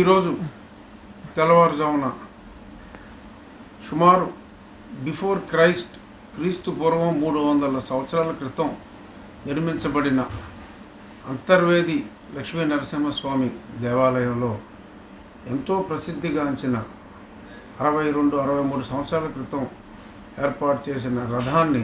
ఈరోజు తెల్లవారుజామున సుమారు బిఫోర్ క్రైస్ట్ క్రీస్తు పూర్వం మూడు వందల సంవత్సరాల క్రితం నిర్మించబడిన అంతర్వేది లక్ష్మీ నరసింహస్వామి దేవాలయంలో ఎంతో ప్రసిద్ధిగాంచిన అరవై రెండు అరవై మూడు సంవత్సరాల క్రితం ఏర్పాటు చేసిన రథాన్ని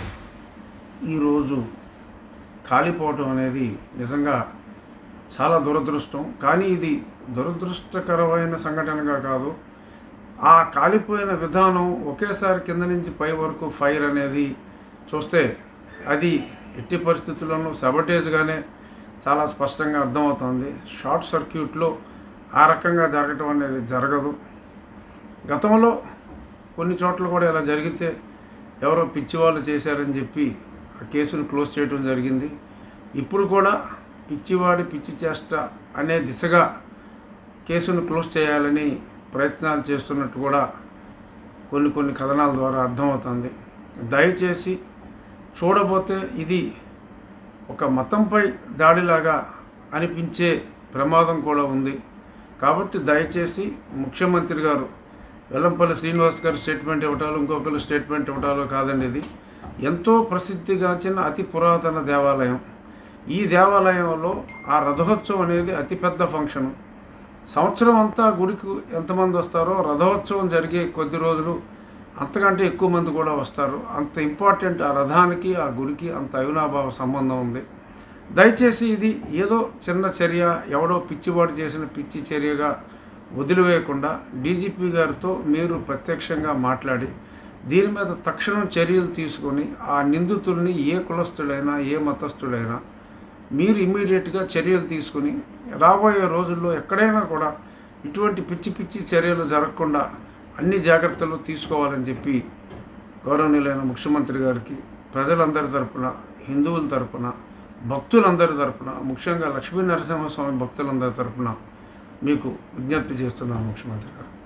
ఈరోజు కాలిపోవటం అనేది నిజంగా చాలా దురదృష్టం కానీ ఇది దురదృష్టకరమైన సంఘటనగా కాదు ఆ కాలిపోయిన విధానం ఒకేసారి కింద నుంచి పై వరకు ఫైర్ అనేది చూస్తే అది ఎట్టి పరిస్థితుల్లోనూ సబటేజ్గానే చాలా స్పష్టంగా అర్థమవుతుంది షార్ట్ సర్క్యూట్లో ఆ రకంగా జరగటం అనేది జరగదు గతంలో కొన్ని చోట్ల కూడా ఇలా జరిగితే ఎవరో పిచ్చి వాళ్ళు చేశారని చెప్పి ఆ కేసును క్లోజ్ చేయడం జరిగింది ఇప్పుడు కూడా పిచ్చివాడి పిచ్చి చేష్ట అనే దిశగా కేసును క్లోజ్ చేయాలని ప్రయత్నాలు చేస్తున్నట్టు కూడా కొన్ని కొన్ని కథనాల ద్వారా అర్థమవుతుంది దయచేసి చూడబోతే ఇది ఒక మతంపై దాడిలాగా అనిపించే ప్రమాదం కూడా ఉంది కాబట్టి దయచేసి ముఖ్యమంత్రి గారు వెల్లంపల్లి శ్రీనివాస్ గారు స్టేట్మెంట్ ఇవ్వటాలు ఇంకొకరు స్టేట్మెంట్ ఇవ్వటాలు కాదండి ఇది ఎంతో ప్రసిద్ధిగాంచిన అతి పురాతన దేవాలయం ఈ దేవాలయంలో ఆ రథోత్సవం అనేది అతిపెద్ద ఫంక్షను సంవత్సరం అంతా గుడికి ఎంతమంది వస్తారో రథోత్సవం జరిగే కొద్ది రోజులు అంతకంటే ఎక్కువ మంది కూడా వస్తారు అంత ఇంపార్టెంట్ ఆ రథానికి ఆ గుడికి అంత అవినాభావ సంబంధం ఉంది దయచేసి ఇది ఏదో చిన్న చర్య ఎవడో పిచ్చివాడు చేసిన పిచ్చి చర్యగా వదిలివేయకుండా డీజీపీ గారితో మీరు ప్రత్యక్షంగా మాట్లాడి దీని మీద తక్షణం చర్యలు తీసుకొని ఆ నిందితుల్ని ఏ కులస్తుడైనా ఏ మతస్థుడైనా మీరు ఇమ్మీడియట్గా చర్యలు తీసుకుని రాబోయే రోజుల్లో ఎక్కడైనా కూడా ఇటువంటి పిచ్చి పిచ్చి చర్యలు జరగకుండా అన్ని జాగ్రత్తలు తీసుకోవాలని చెప్పి గౌరవనీయులైన ముఖ్యమంత్రి గారికి ప్రజలందరి తరపున హిందువుల తరపున భక్తులందరి తరపున ముఖ్యంగా లక్ష్మీ నరసింహస్వామి భక్తులందరి తరపున మీకు విజ్ఞప్తి చేస్తున్నాను ముఖ్యమంత్రి గారు